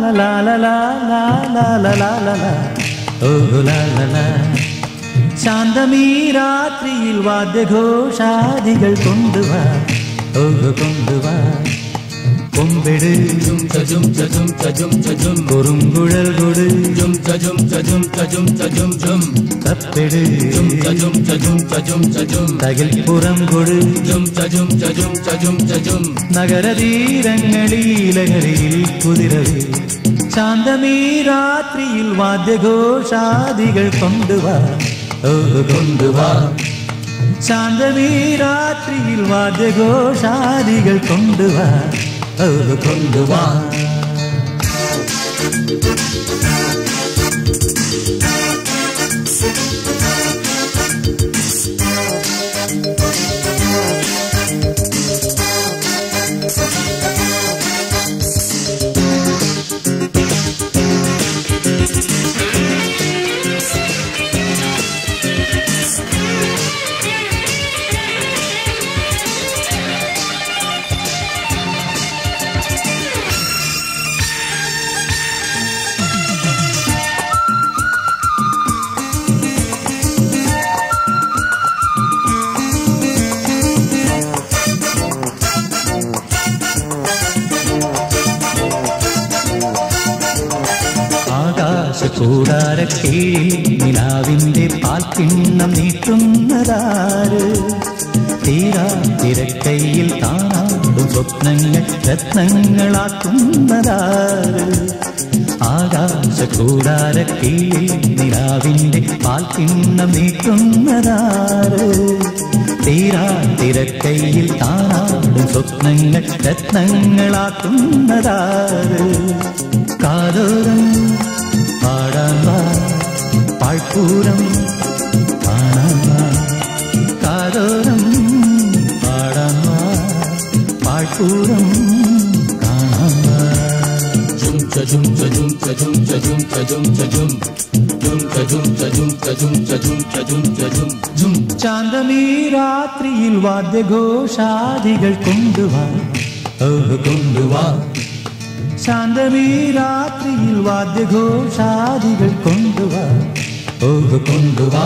ലാ ലാ ലാ ലാ ലാ ലാ ലാ ലാ ലാ. ഓ ലാ ലാ ലാ ശാന്തമീ രാത്രിയിൽ വാദ്യഘോഷാദികൾ കൊണ്ടുവാ ഓ കൊണ്ടുവാ കൊമ്പെട് Jum cha jum cha jum cha jum cha jum. കുറുങ്കുഴൽ കൊട് Jum cha jum cha jum cha jum cha jum jum. തപ്പെട് Jum cha jum cha jum cha jum cha jum. തകിൽ പുറം കൊട് Jum cha jum cha jum cha jum cha jum. നഗരതീരങ്ങളിലകരിയിൽ കുതിരവേ ശാന്തമീ രാത്രിയിൽ വാദ്യഘോഷാദികൾ കൊണ്ടുവാ ഓ കൊണ്ടുവാ ശാന്തമീ രാത്രിയിൽ വാദ്യഘോഷാദികൾ കൊണ്ടുവാ ഓ കൊണ്ടുവാ ആകാശ കൂടാരക്കീഴിൽ നിലാവിന്റെ പാൽക്കിണ്ണം നീട്ടുന്നതാര് തീരാ തിരക്കൈയിൽ താനാടും സ്വപ്നങ്ങൾ രത്നങ്ങളാക്കുന്നതാര് ആകാശ കൂടാരക്കീഴിൽ നിലാവിന്റെ പാൽക്കിണ്ണം നീട്ടുന്നതാര് തീരാ തിരക്കൈയിൽ താനാടും സ്വപ്നങ്ങൾ രത്നങ്ങളാക്കുന്നതാര് കാതോരം പാടാൻ വാ പാഴ്പൂരം കാണാൻ വാ കാതോരം പാടാൻ വാ പാഴ്പൂരം കാണാൻ വാ Jum cha jum cha jum cha jum cha jum cha jum cha jum. Jum cha jum cha jum cha jum cha jum cha jum cha jum. Jum. ശാന്തമീ രാത്രിയിൽ വാദ്യഘോഷാദികൾ കൊണ്ടുവാ ഓ കൊണ്ടുവാ ശാന്തമീ രാത്രിയിൽ വാദ്യഘോഷാദികൾ കൊണ്ടുവാ ഓ കൊണ്ടുവാ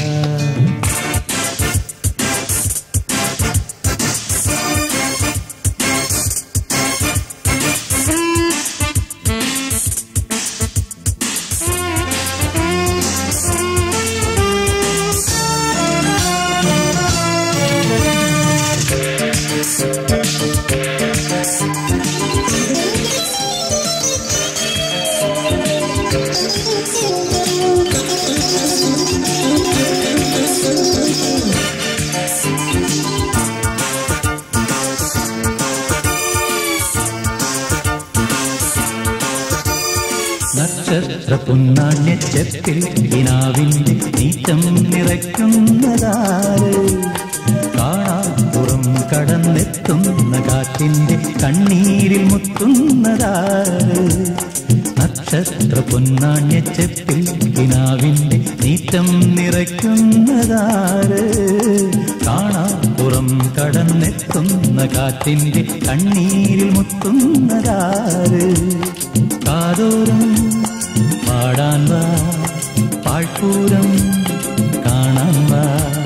നക്ഷത്ര പുന്നാണ്യ ചെപ്പിൽ കിനാവിന്റെ നീറ്റം നിറയ്ക്കുന്നതാര് കാണാപ്പുറം കടന്നെത്തുന്ന കാറ്റിന്റെ കണ്ണീരിൽ മുത്തുന്നതാര് നക്ഷത്ര പൊന്നാണ്യ ചെപ്പിൽ കിനാവിന്റെ നീറ്റം നിറയ്ക്കുന്നതാര് കാണാപ്പുറം കടന്നെത്തുന്ന കാറ്റിന്റെ കണ്ണീരിൽ മുത്തുന്നതാര് കാതോരം പാടാൻ വാ പാഴ്പൂരം കാണാൻ വാ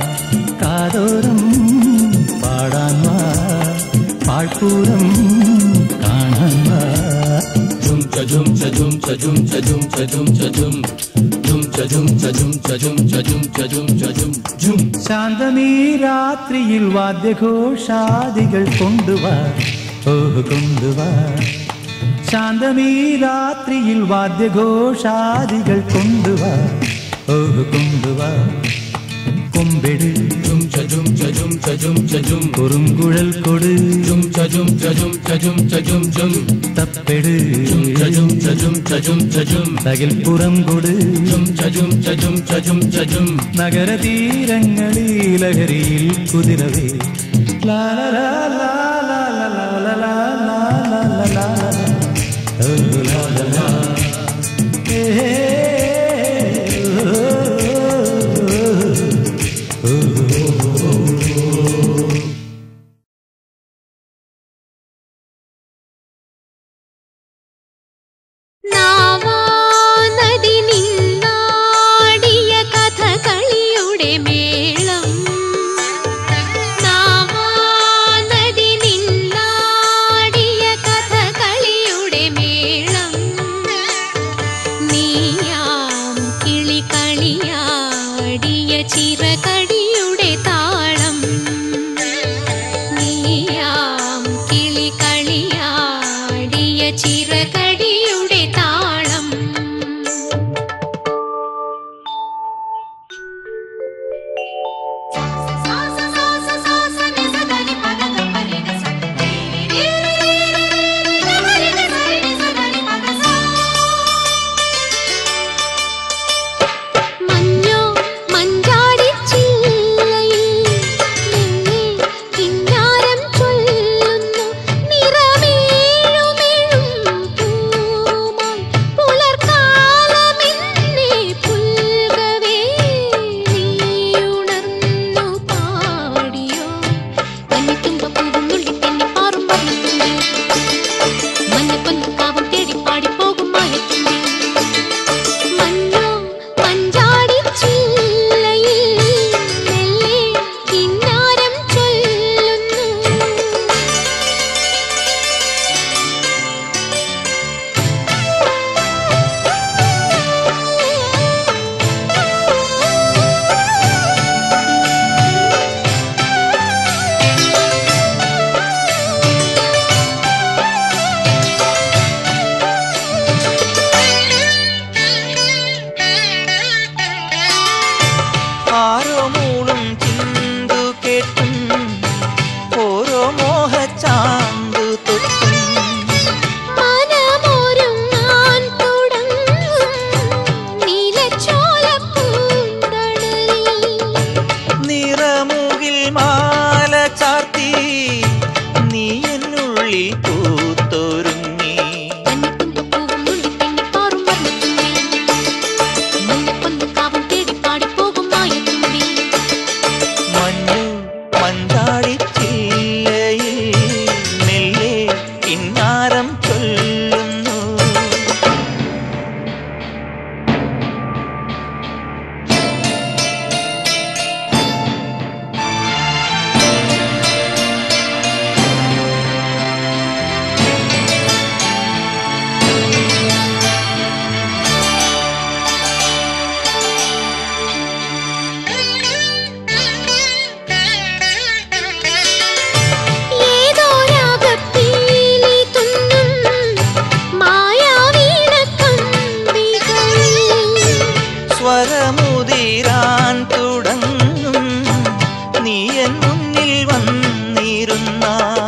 കാതോരം പാടാൻ വാ പാഴ്പൂരം കാണാൻ വാ Jum cha jum cha jum cha jum cha jum cha jum cha jum. Jum cha jum cha jum cha jum cha jum cha jum cha jum. Jum. ശാന്തമീ രാത്രിയിൽ വാദ്യഘോഷാദികൾ കൊണ്ടുവാ ഓ കൊണ്ടുവാ ശാന്തമീ രാത്രിയിൽ വാദ്യഘോഷാദികൾ കൊണ്ടുവാ ഓ കൊണ്ടുവാ കൊമ്പെട് Jum cha jum cha jum cha jum cha jum. കുറുങ്കുഴൽ കൊട് Jum cha jum cha jum cha jum cha jum jum. തപ്പെട് Jum cha jum cha jum cha jum cha jum. തകിൽ പുറം കൊട് Jum cha jum cha jum cha jum cha jum. നഗരതീരങ്ങളിൽ ലഹരിയിൽ കുതിരവേ ലാ ലാ ലാ ലാ ലാ ലാ ലാ ലാ ലാ ലാ ലാ ലാ ലാ. ഓ ലാ ലാ ലാ. ഏ, ഓ, ഓ, ഓ, ഓ. ന മഞ്ചാടിച്ചില്ലയിൽ മെല്ലെ കിന്നാരം ചൊല്ലുന്നു ഏതോ രാഗപ്പീലി തുന്നും മായാവീണക്കമ്പികൾ സ്വരമുതിരാൻ തുടങ്ങും നീ എൻ മുന്നിൽ വന്നിരുന്ന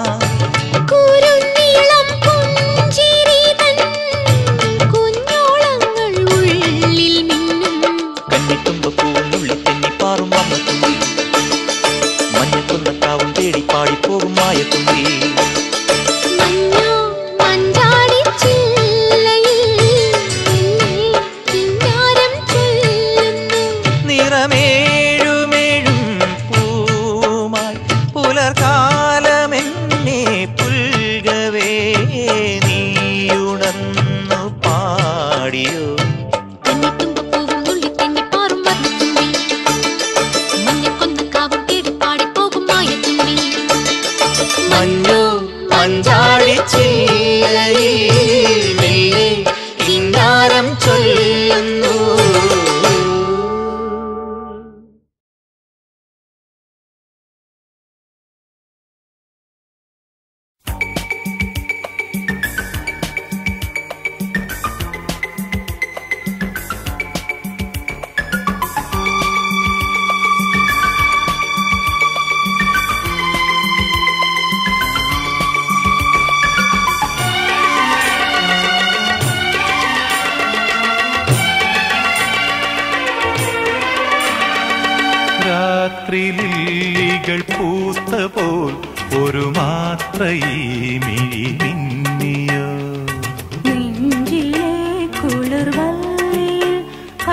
കുരുനീളം പുഞ്ചിരിതൻ കുഞ്ഞോളങ്ങൾ ഉള്ളിൽ മിന്നും കന്നിത്തുമ്പ പൂവുള്ളിൽ തെന്നിപ്പാറും വമ്മത്തുമ്പി മഞ്ഞക്കുന്നക്കാവും തേടി പാടിപ്പോകും മായത്തുമ്പി മഞ്ഞോ മഞ്ചാടിച്ചില്ലയിൽ എന്നെ കിന്നാരം ചൊല്ലുന്നു നിറമേഴുമേഴും പൂമായി പുലർകാലമെന്നെ പുൽകവേ നീയുണർന്നു പാടിയോ കന്നിത്തുമ്പപ്പൂവും നുള്ളിൽ തെന്നിപ്പാറും വർണ്ണത്തുമ്പി. മഞ്ഞക്കൊന്നക്കാവും തേടി പാടിപ്പോകും മായത്തുമ്പി. മഞ്ഞു മഞ്ചാടിച്ചില്ലയിൽ മെല്ലെ കിന്നാരം ചൊല്ലുന്നു രാത്രിലില്ലികൾ പൂത്ത പോൽ ഒരു മാത്രയീ മിഴി മിന്നിയോ നെഞ്ചിലെ കുളിർവല്ലിയിൽ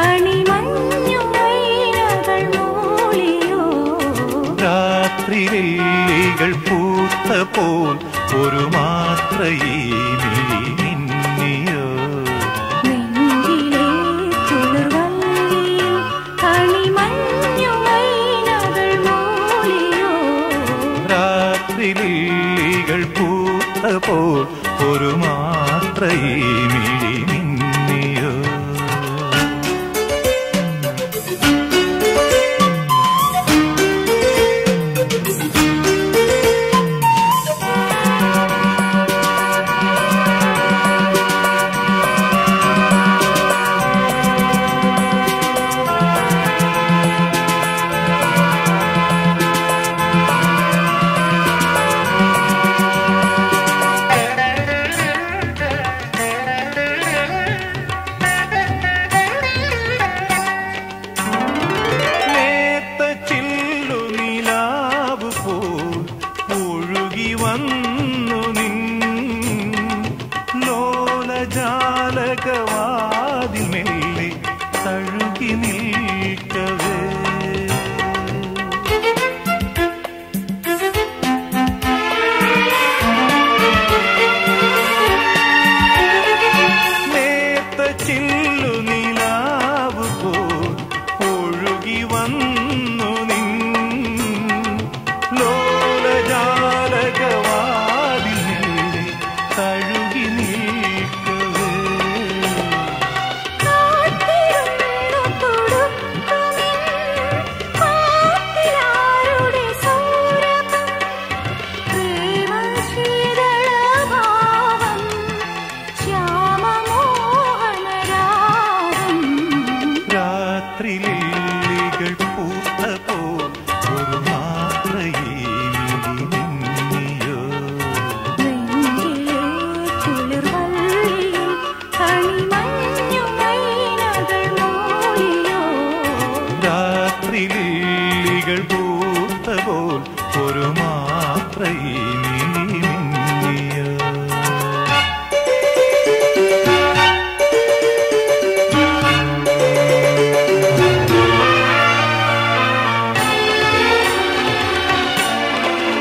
കണിമഞ്ഞുമൈനകൾ മൂളിയോ രാത്രിലില്ലികൾ പൂത്ത പോൽ ഒരു മാത്രയീ മിഴി മിന്നിയോ നെഞ്ചിലെ കുളിർവല്ലിയിൽ കണിമഞ്ഞുമൈനകൾ മൂളിയോ രാത്രിലില്ലികൾ പൂത്ത പോൽ ഒരു മാത്രയീ മിഴി മിന്നിയോ നേത്ത ചില്ലു നിലാവ് പോൽ ഒഴുകി വന്നു നിൻ ലോലജാലകവാതിൽ മെല്ലെ തഴുകി നിൽക്കവേ നേത്ത ചില്ലു നിലാവ് പോൽ ഒഴുകി വന്നു നിൻ ലോലജാലകവാതിൽ മെല്ലെ തഴുകി നിൽക്കവേ കാത്തിരുന്നു തൊടുക്കുമിൻ കാത്തിലാരുടെ സൗരഭം പ്രേമശീതളഭാവം ശ്യാമമോഹനരാഗം രാത്രിലില്ലികൾ പൂത്ത പോൽ ഒരു മാത്രയീ മിഴി മിന്നിയോ നെഞ്ചിലെ കുളിർവല്ലിയിൽ കണിമഞ്ഞുമൈനകൾ മൂളിയോ രാത്രിലില്ലികൾ പൂത്ത പോൽ ഒരു മാത്രയീ മിഴി മിന്നിയോ ും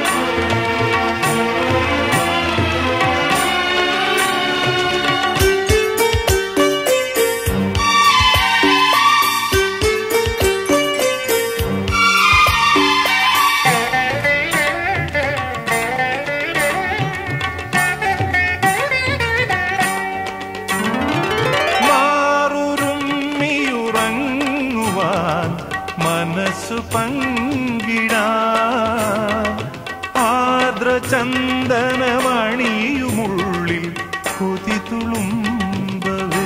ആർദ്രചന്ദനമണിയുമുള്ളിൽ കൊതി തുളുമ്പവേ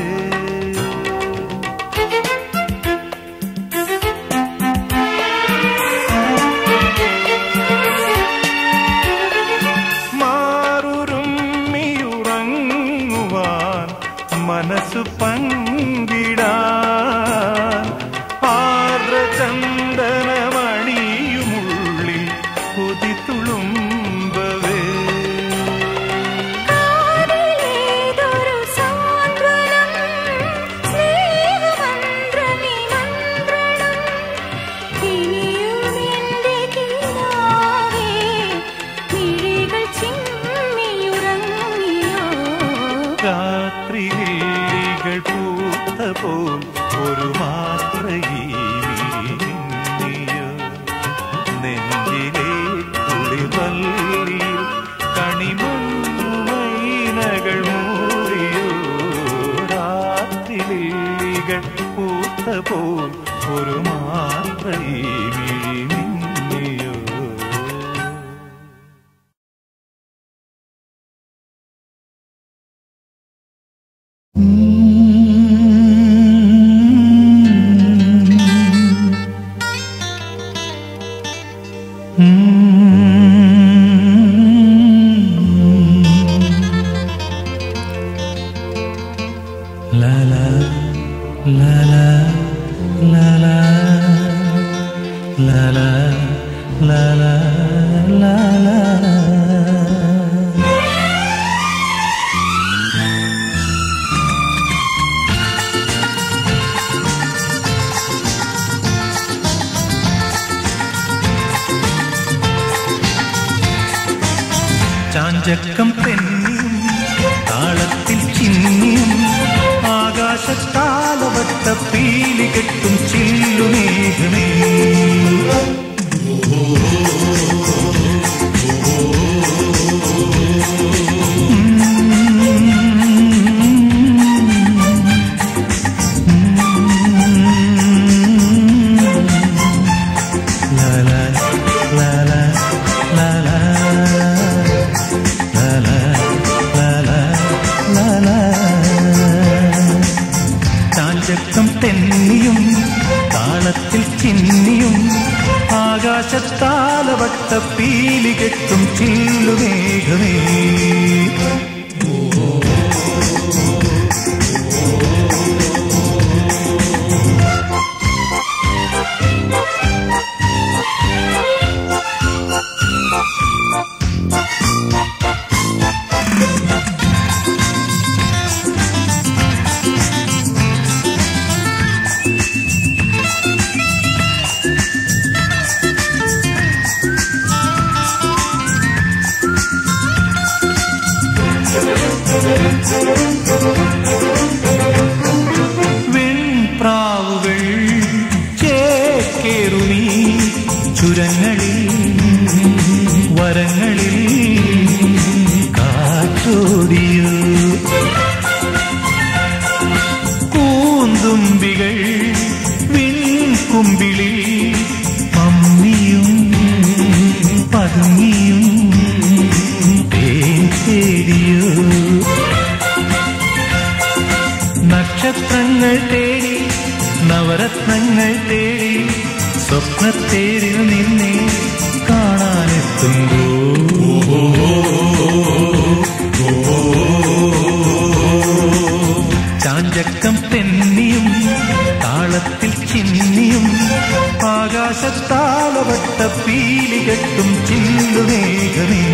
മാറുരുമ്മിയുറങ്ങുവാൻ മനസ്സു പങ്കിടാൻ ആർദ്രചന്ദനമണിയുമുള്ളിൽ കൊതി തുളുമ്പവേ കാതിലേതൊരു സാന്ത്വനം സ്നേഹമന്ത്രമി മന്ത്രണം ഇനിയും എന്റെ കിനാവേ മിഴികൾ ചിമ്മിയുറങ്ങിയോ രാത്രികൾ പൂത്ത പോൽ ഒരു മാത്രയിയോ നെഞ്ചിലെ കുളിവല്ലിൽ കണിമൈനകൾ മൂറിയോ രാത്രികൾ പൂത്ത പോൽ ഒരു മാത്രയിമിഴിയോ La la la la la la la la la la la la ചാഞ്ചക്കം പെണ്ണിയും താളത്തിൽ ചിന്നിയും ആകാശത്താലവട്ട പീലി കെട്ടും ചില്ലുമേഘമേ La la la la la la La la la la la la ചാഞ്ചക്കം തെന്നിയും താളത്തിൽ ചിന്നിയും ആകാശത്താലവട്ട പീലി കെട്ടും ചില്ലുമേഘമേ വെൺപ്രാവുകൾ ചേക്കേറുമീ ചുരങ്ങളിൽ വരങ്ങളിൽ കാറ്റോടിയോ കൂന്തുമ്പികൾ വിൺകുമ്പിളിൽ മമ്മിയും പതുങ്ങിയും തേൻ തേടിയോ നക്ഷത്രങ്ങൾ തേടി നവരത്നങ്ങൾ തേടി സ്വപ്നത്തേരിൽ നിന്നെ കാണാനെത്തുമ്പോ ചാഞ്ചക്കം തെന്നിയും താളത്തിൽ ചിന്നിയും ആകാശത്താലവട്ട പീലി കെട്ടും ചില്ലുമേഘമേ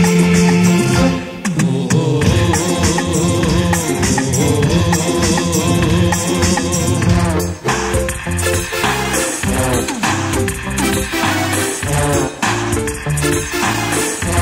ും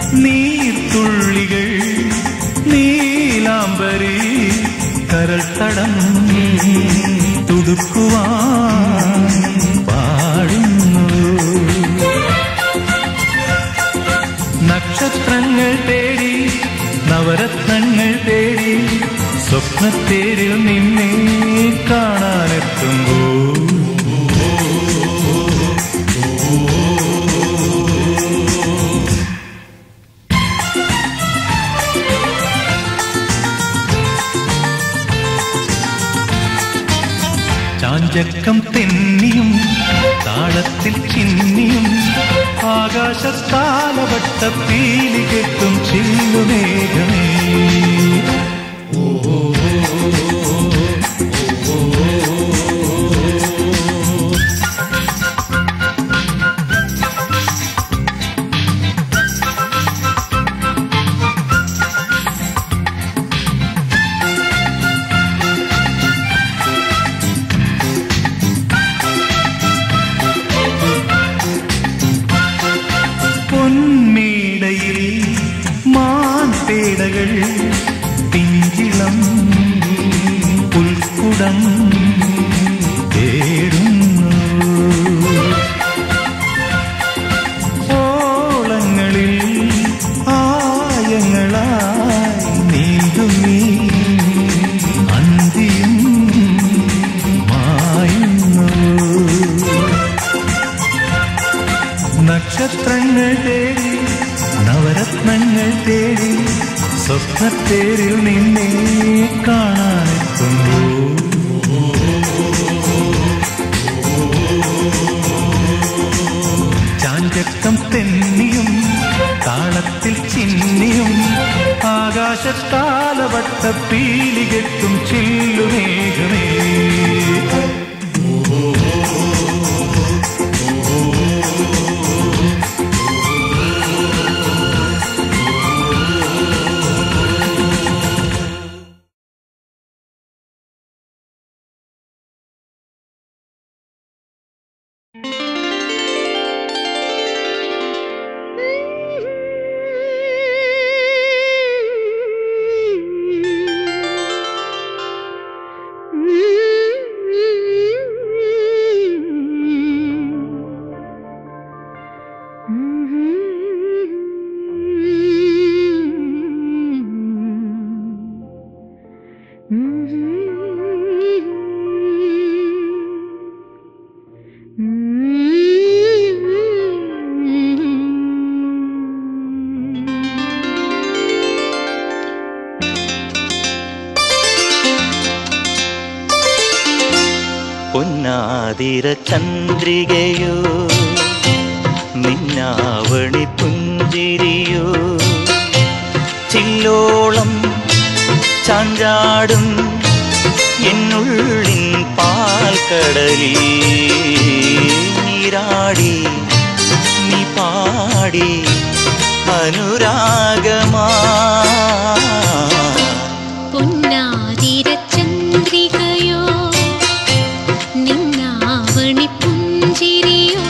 നീർത്തുള്ളികൾ നീലാംബരി കരൾ തടം തുടുക്കുവാൻ പാടുന്നു നക്ഷത്രങ്ങൾ തേടി നവരത്നങ്ങൾ തേടി സ്വപ്നത്തേരിൽ നിന്നെ കാണാനെത്തുമ്പോൾ ചാഞ്ചക്കം തെന്നിയും താളത്തിൽ ചിന്നിയും ആകാശത്താലവട്ട പീലി കെട്ടും ചില്ലുമേഘമേ പൊന്മേടയിൽ മാൻപേടകൾ പിഞ്ചിളം പുൽക്കുടം തേടുന്നു ഓളങ്ങളിൽ ആയങ്ങളായി നീന്തും നീ അന്തിയും മായുന്നു നക്ഷത്രങ്ങൾ തേടി നവരത്നങ്ങൾ തേടി സ്വപ്നത്തേരിൽ നിന്നെ കാണാനെത്തുന്നു ചാഞ്ചക്കം തെന്നിയും താളത്തിൽ ചിന്നിയും ആകാശത്താലവട്ട പീലി കെട്ടും ചില്ലുമേഘമേ പൊന്നാതിര ചന്ദ്രികയോ നിന്നാവണി പുഞ്ചിരിയോ ചില്ലോളം ചാഞ്ചാടും എന്നുള്ളിൻ പാൽക്കടലിൽ നീരാടി നീ പാടി അനുരാഗമാ പൊന്നാതിരചന്ദ്രികയോ നിന്നാവണി പുഞ്ചിരിയോ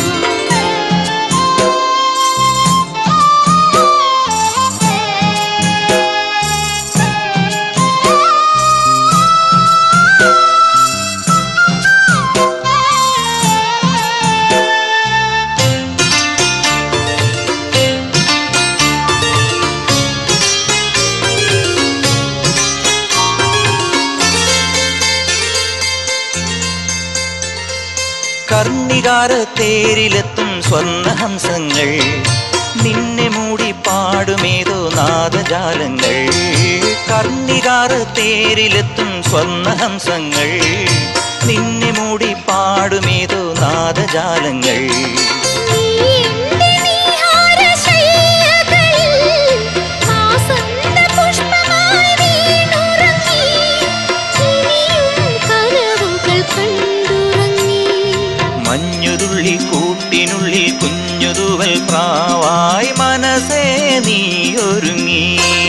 കർണികാര തേരിലെത്തും സ്വർണഹംസങ്ങൾ നിന്നെ മൂടി പാടുമേതോ നാദജാലങ്ങൾ കർണികാര തേരിലെത്തും സ്വർണഹംസങ്ങൾ നിന്നെ മൂടി പാടുമേതോ നാദജാലങ്ങൾ നീ എന്റെ നീഹാരശയ്യകളിൽ ആസന്ന പുഷ്പമായി വീണുറങ്ങി ഇനിയും കനവുകൾ കണ്ടുറങ്ങി മഞ്ഞുതുള്ളി കൂട്ടിനുള്ളിൽ കുഞ്ഞുതുവൽ പ്രാവായി മനസ്സേ നീ ഒരുങ്ങി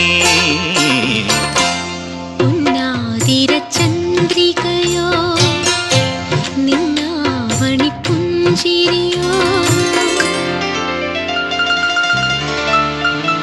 പൊന്നാതിരചന്ദ്രികയോ നിന്നാവണി പുഞ്ചിരിയോ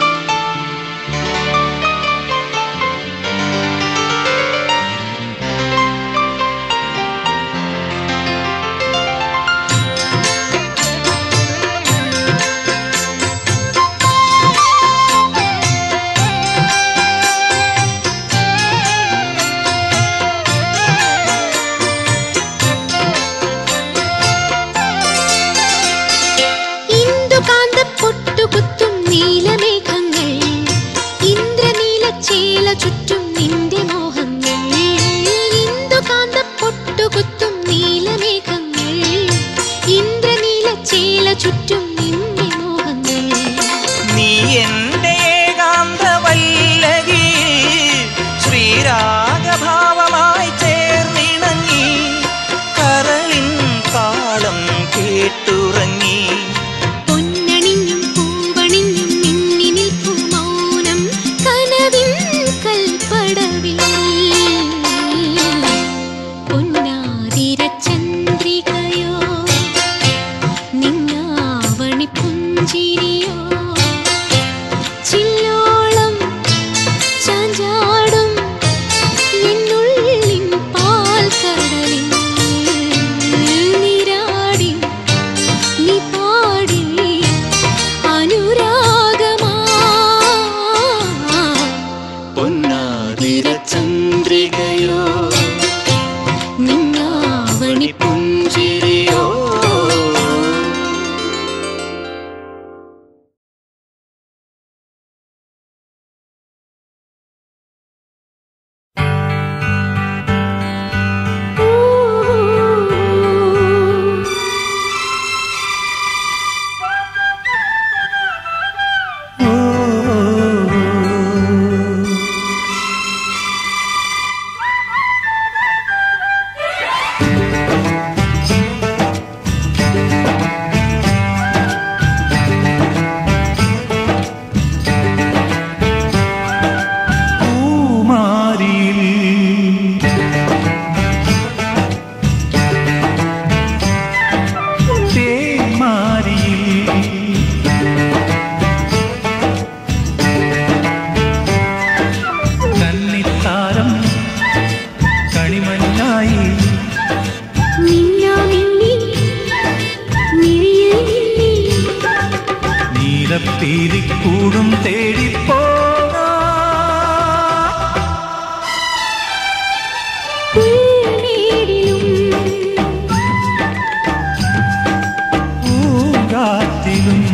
കൂടും തേടിപ്പോകാം പുൽമേടിലും പൂങ്കാറ്റിലും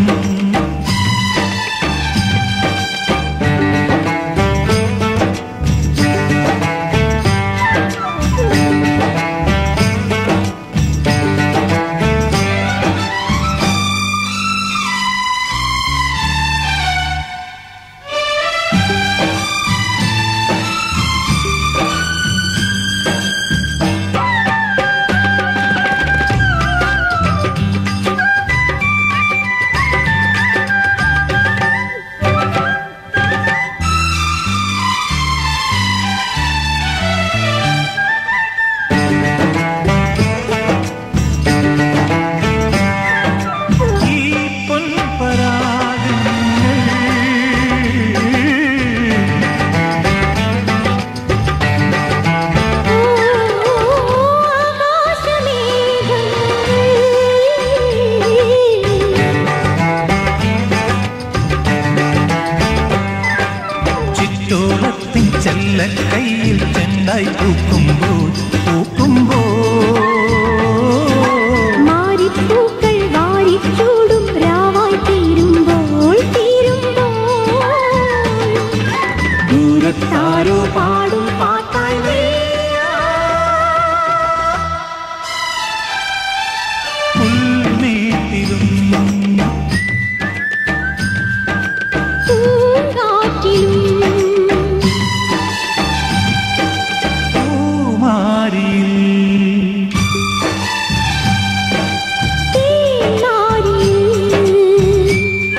ഈ പൊൻപരാഗങ്ങൾ ചുറ്റോളത്തിൻ ചെല്ല കയ്യിൽ ചെണ്ടായി പൂക്കുമ്പോൾ പൂക്കുമ്പോൾ മാരിപ്പൂക്കൾ വാരിച്ചൂടും രാവായി തീരുമ്പോൾ തീരുമ്പോൾ ദൂരത്താരോ പാടും പാട്ടായി നീയാ. പുൽമേട്ടിലും പൂങ്കാറ്റിലും പൂമാരിയിൽ തേനാരിയിൽ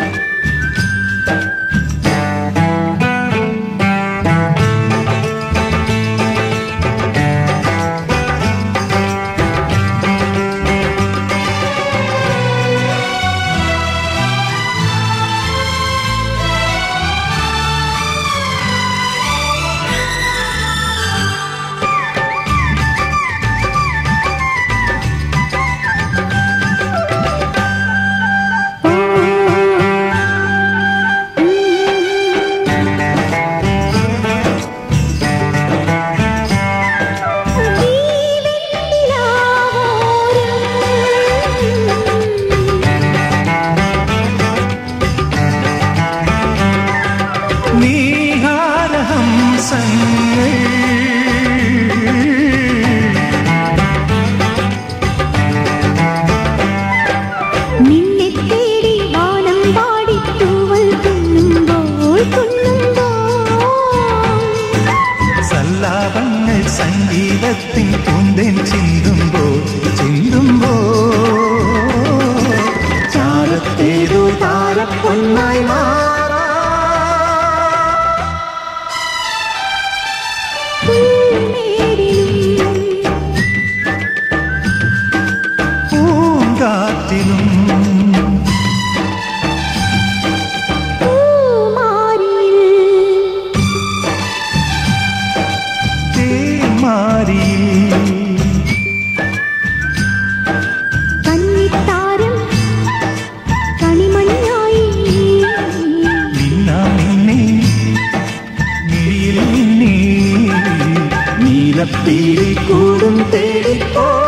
നീഹാരഹംസങ്ങൾ നിന്നെ തേടി വാനം പാടി തൂവൽ തുള്ളുമ്പോൾ തുള്ളുമ്പോൾ സല്ലാപങ്ങൾ സംഗീതത്തിൻ പൂന്തേൻ ചിന്തുമ്പോൾ ചിന്തുമ്പോൾ ചാരത്തേതോ താരപ്പൊന്നായി മാറാ പുൽമേടിലും പൂങ്കാറ്റിലും പൂമാരിയിൽ തേന്മാരിയിൽ കന്നിത്താരം കണിമണിയായി നിന്നാ നിന്നെ മിഴിയിൽ നിന്നെ നീലപ്പീലി കൂടും തേടിപ്പോ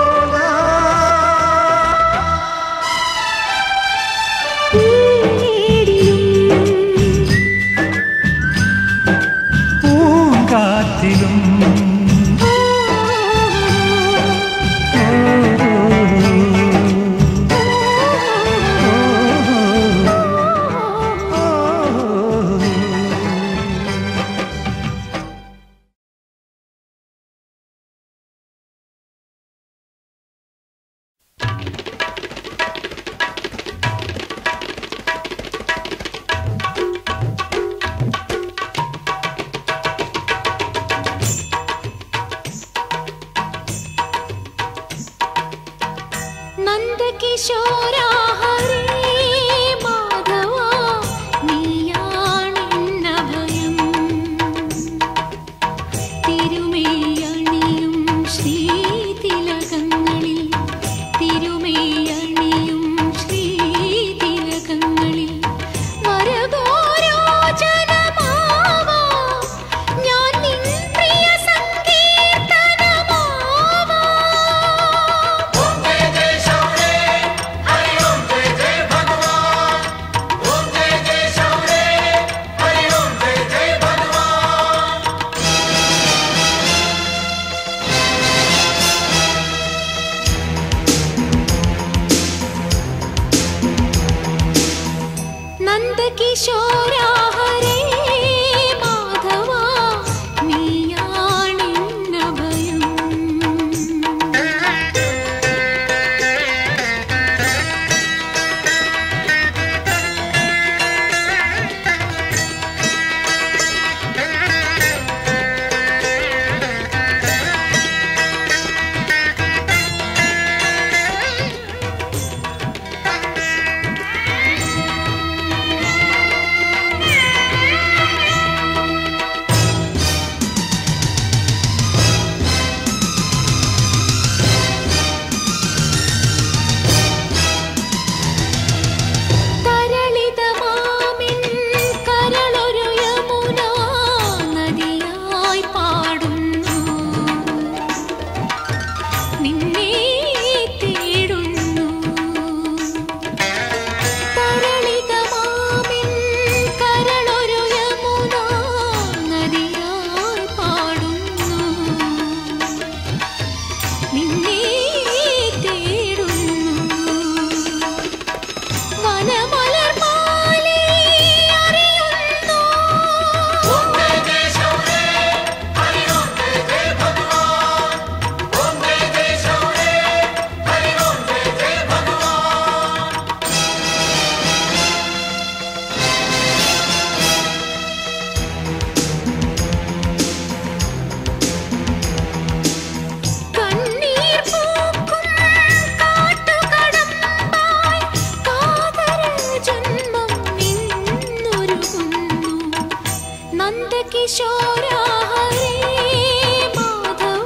നന്ദകിശോര ഹരേ മാധവ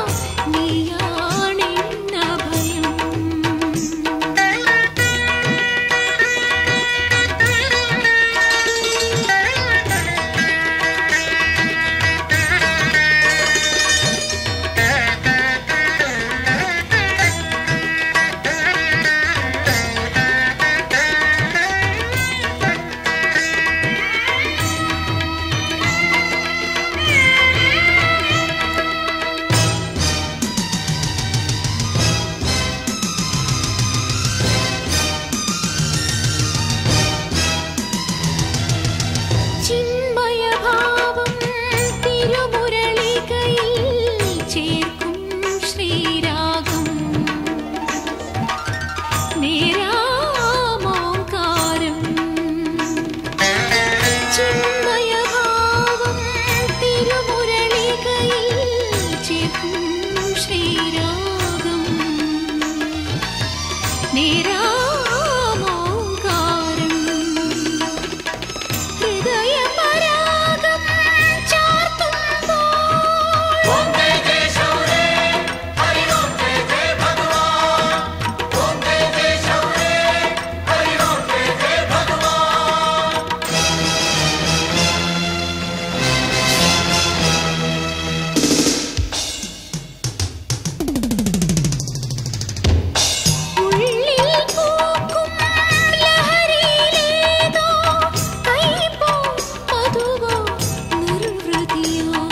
നീയാണെന്ന ഭയം ചിന്മയഭാവം തിരുമുരളികയിൽ ചേർക്കും ശ്രീരാഗം നേരാമോങ്കാരം ചിന്മയഭാവം തിരുമുരളികയിൽ ചേർക്കും ശ്രീരാഗം നേരാമോങ്കാരം ഹൃദയപരാഗം ചാർത്തുമ്പോൾ ഉള്ളിൽ പൂക്കും ലഹരിയിലേതോ കൈപ്പോ മധുവോ നിർവൃതിയോ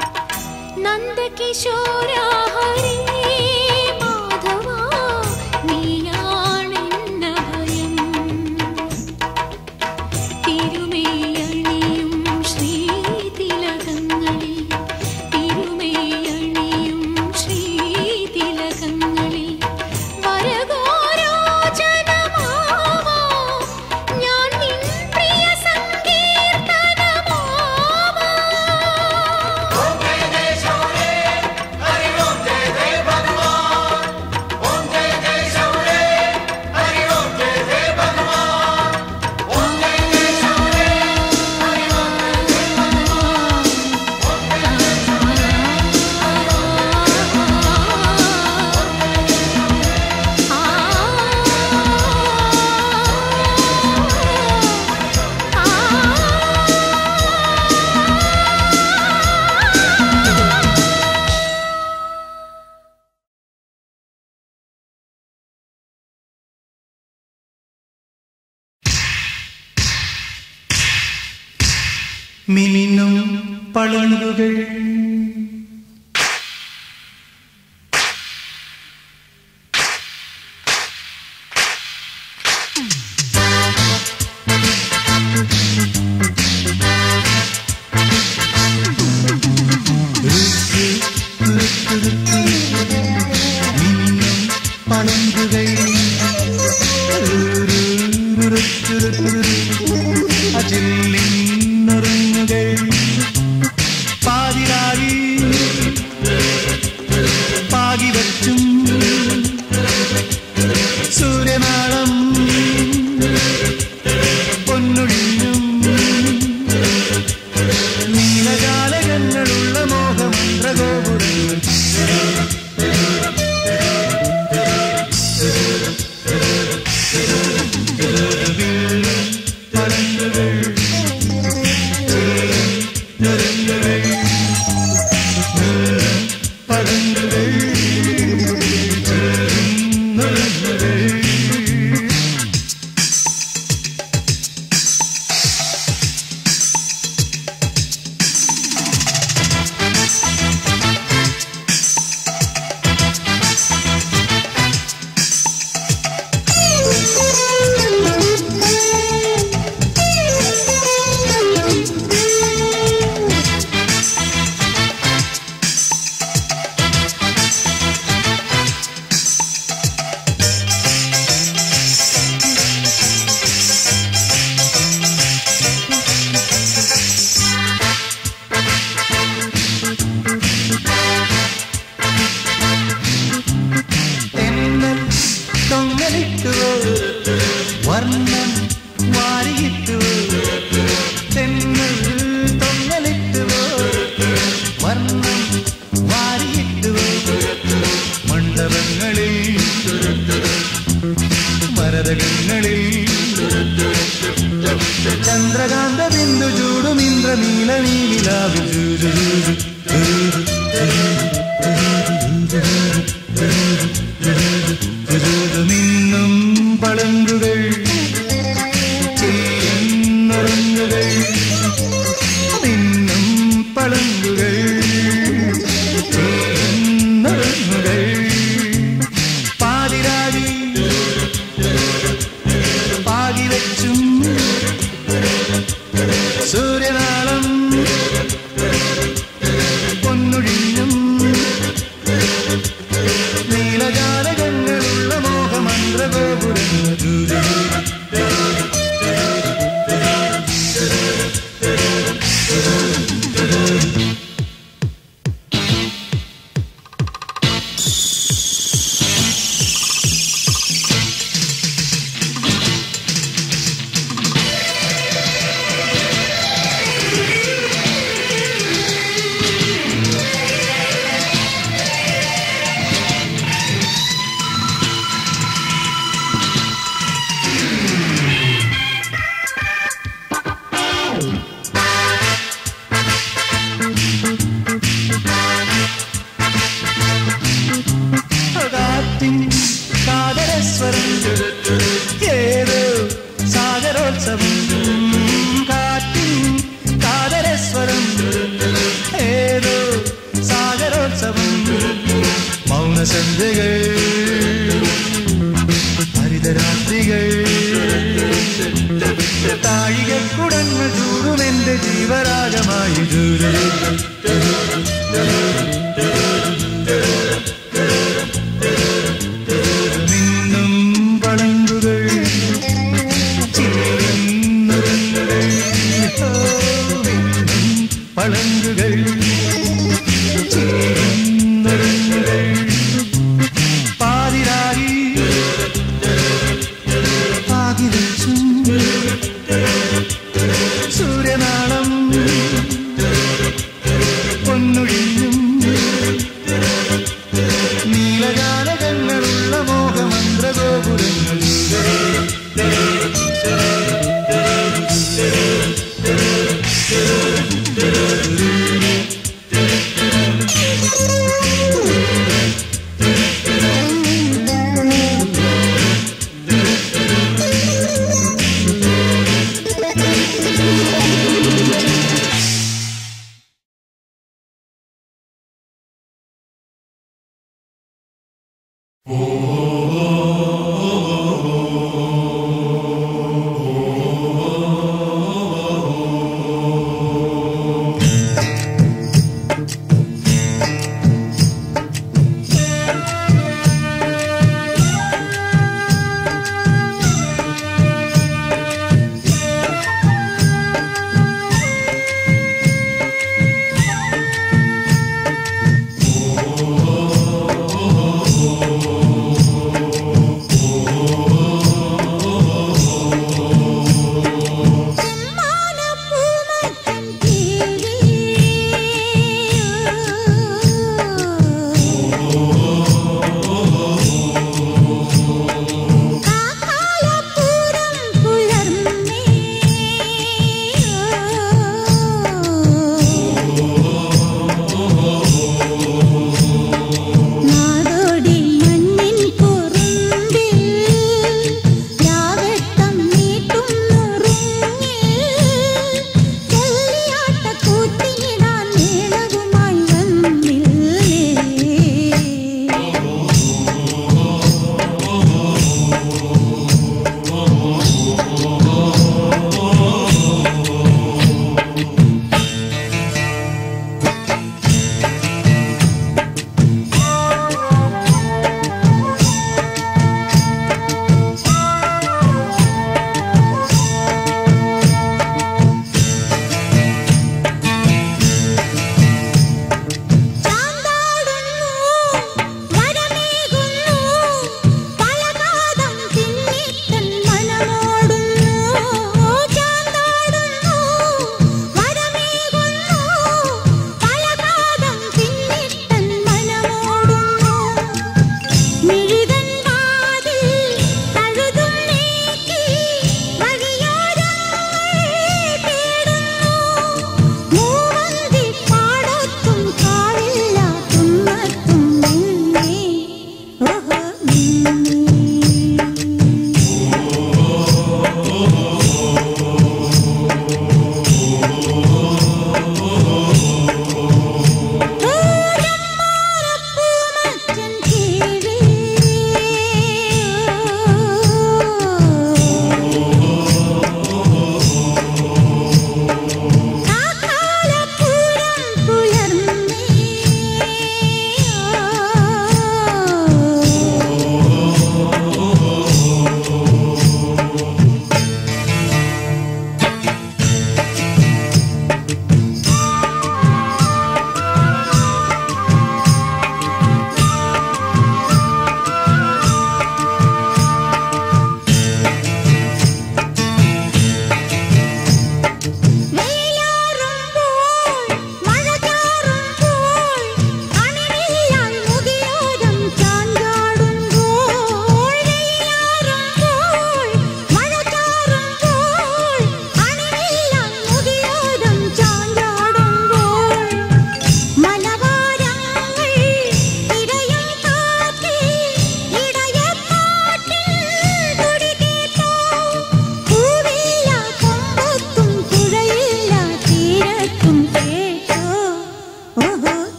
നന്ദകിശോര ഹരേ മാധവ നീയാണെന്ന ഭയം തിരുമേയണിയും ശ്രീതിലകങ്ങളിൽ തിരുമേയണിയും ശ്രീതിലകങ്ങളിൽ വരഘോരോചനമാവാ ഞാൻ നിൻ പ്രിയ സങ്കീർത്തനമാവാ മിനിനും പളുങ്കുകൾ മിനിനും പളുങ്കുകൾ അജില്ലിന്നൊരുങ്ങുകൾ പാതിരായി ചന്ദ്രനീല നീലാവിൽ മിന്നും പളങ്കുകൾ ചെയ്യുന്നുറങ്ങുകൾ മിന്നും പളങ്കുകൾ ചെയ്യുന്നുറങ്ങുകൾ പാതിരാതി പാകി വെച്ചും സൂര്യനാളം പൊന്നൊഴിഞ്ഞും നീലജാലകങ്ങളുള്ള മോഹമന്ത്രഗോപുരങ്ങൾ കാറ്റിൻ കാതരസ്വരം ഏതോ സാഗരോത്സവം കാറ്റിൻ കാതരസ്വരം ഏതോ സാഗരോത്സവം മൗനസന്ധ്യകൾ ഹരിതരാത്രികൾ താഴികക്കുടങ്ങൾ ചൂടുമെന്റെ ജീവരാഗമായി ജൂരു മിന്നും പളങ്കുകൾ ചിരിയുന്നുറങ്ങുകൾ ഓ, മിന്നും പളങ്കുകൾ ചിരിയുന്നുറങ്ങുകൾ പാതിരായി പാകി വെച്ചും സൂര്യനാളം പൊന്നൊഴിഞ്ഞും നീലജാലകങ്ങളുള്ള മോഹമന്ത്രഗോപുരങ്ങൾ ഓ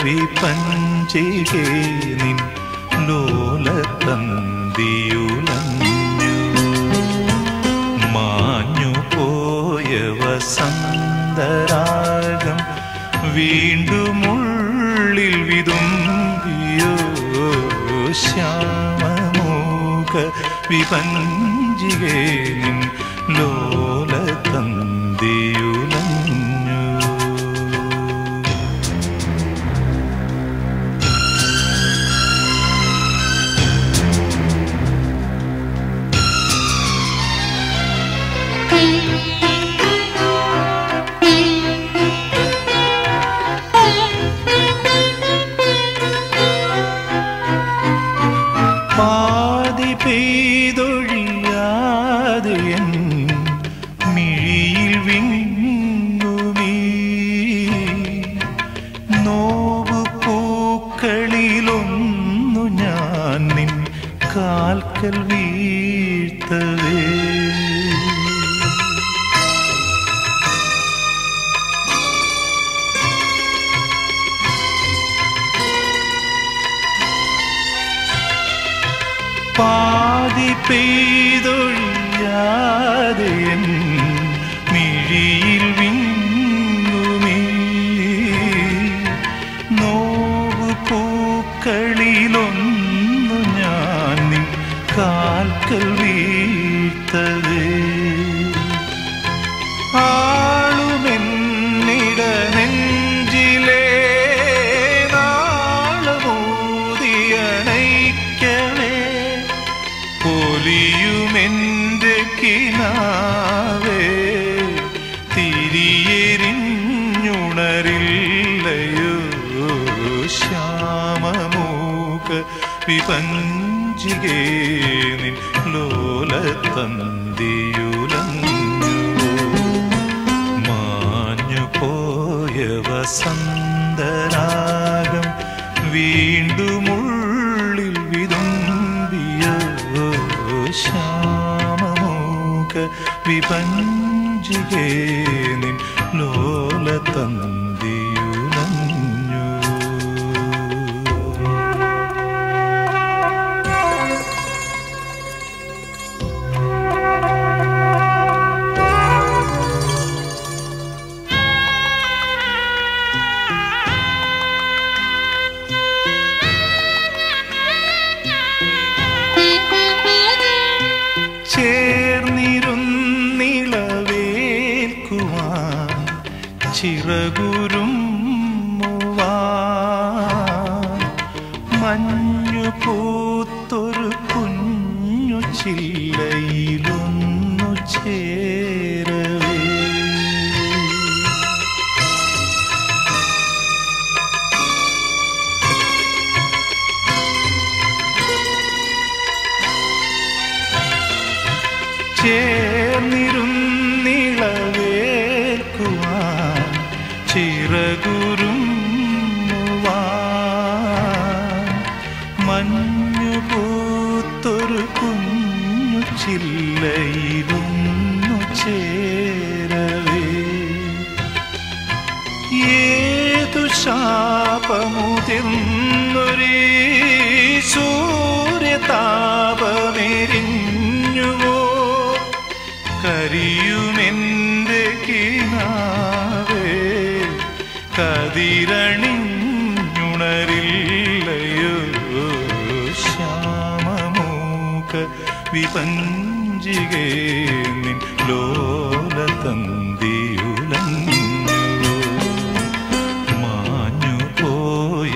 വിപഞ്ചികേ നിൻ ലോലതന്തിയുലഞ്ഞു മാഞ്ഞു പോയ വസന്തരാഗം വീണ്ടുമുള്ളിൽ വിതുമ്പിയോ ശ്യാമമൂക വിപഞ്ചികേ നിൻ ലോലതന്തിയുലഞ്ഞു പാതി പെയ്തൊഴിയാതെ എൻ മിഴിയിൽ വിങ്ങുമീ നോവു പൂക്കളിലൊന്നു ഞാൻ നിൻ കാൽക്കൽ വീഴ്ത്തവേ പാതി പെയ്തൊഴിയാതെ എൻ മിഴിയിൽ വിങ്ങുമീ നോവു പൂക്കളിലൊന്നു ഞാൻ നിൻ കാൽക്കൽ വീഴ്ത്തവേ ആളുമെന്നിട നെഞ്ചിലേ നാളമൂതിയണയ്ക്കവേ പൊലിയുമെന്റെ കിനാവേ തിരിയെരിഞ്ഞുണരില്ലയോ ശ്യാമമൂക വിപഞ്ചികേ നിൻ ലോലതന്തിയുലഞ്ഞു മാഞ്ഞു പോയ വസന്തരാഗം വീണ്ടുമുള്ളിൽ വിതുമ്പിയോ ശ്യാമമൂക വിപഞ്ചികേ നിൻ ലോലതന്തിയുലഞ്ഞു ചേർന്നിരുന്നിളവേൽക്കുവാൻ ചിറകുരും മഞ്ഞു പൂത്തൊരു കുഞ്ഞു ചില്ലയിലൊന്നു ചേരവേ ചേർന്നിരുന്നിളവേൽക്കുവാൻ ചിറകുരും മഞ്ഞു പൂത്തൊരു കുഞ്ഞു ചില്ലയിലൊന്നു ചേരവേ ഏതു ശാപമുതിർന്നൊരേ സൂര്യതാപമെരിഞ്ഞുവോ കരിയുമെന്റെ കിനാവേ കതിരണിഞ്ഞുണരില്ലയോ ശ്യാമമൂക വിപഞ്ചികേ നിൻ ലോലതന്തിയുലഞ്ഞു മാഞ്ഞു പോയ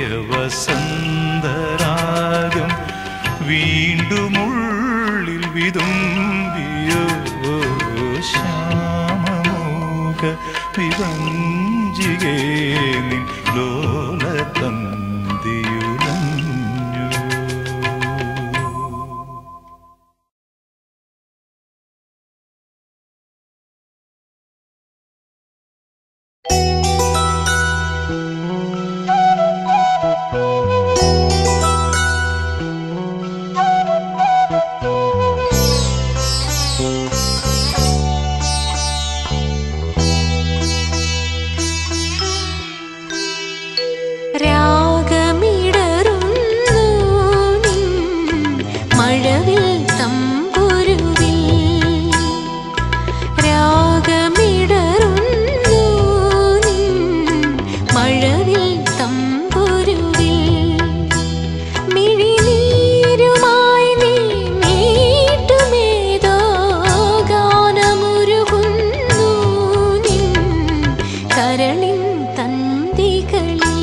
വസന്തരാഗം വീണ്ടുമുള്ളിൽ വിതുമ്പിയോ ശ്യാമമൂക വിവഞ്ചികേ നിൻ ലോലതന്തിയുലഞ്ഞു കരളിൻ തന്തികളിൽ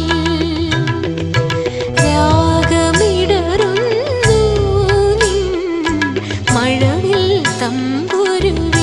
രാഗമിടറുന്നു നിൻ മഴവിൽ തമ്പുരുവിൽ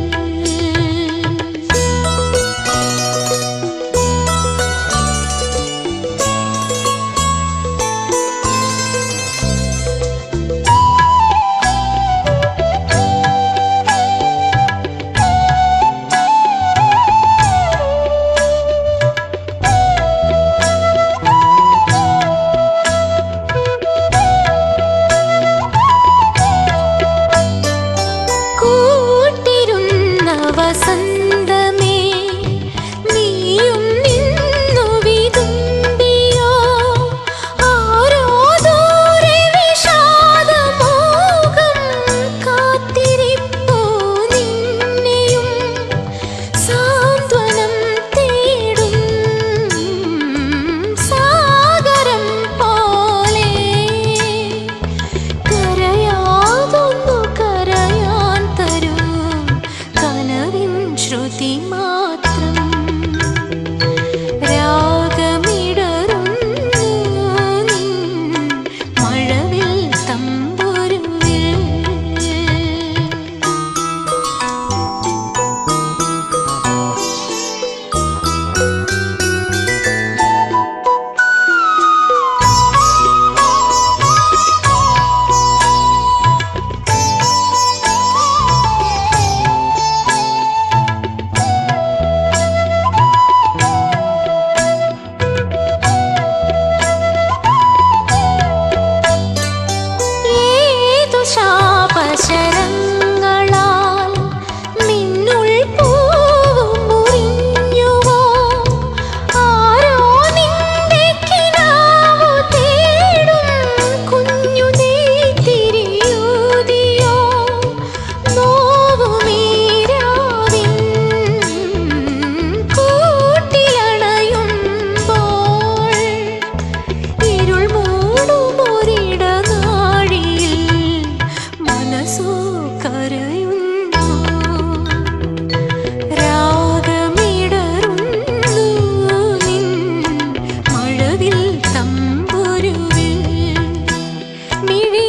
കൂട്ടിരുന്ന വസന്തമേ നീയും നിന്നു വിതുമ്പിയോ ആരോ ദൂരെ വിഷാദമോഹം കാത്തിരിപ്പോ നിന്നെയും സാന്ത്വനം തേടും സാഗരം പോലെ കരയാതൊന്നു കരയാൻ തരൂ കനവിൻ ശ്രുതി മാത്രം രാഗമിടറുന്നു നിൻ മഴവിൽ തമ്പുരുവിൽ ഏതു ശാപശരങ്ങളാൽ മിന്നുൾ പൂവും മുറിഞ്ഞുവോ ആരോ നിന്റെ കിനാവു തേടും കുഞ്ഞു നെയ്ത്തിരിയൂതിയോ നോവുമീരാവിൻ കൂട്ടിലണയുമ്പോൾ ഇരുൾ മൂടുമൊരിട നാഴിയിൽ മനസ്സോ കരയുന്നു രാഗമിടറുന്നു നിൻ മഴവിൽ തമ്പുരുവിൽ മിഴി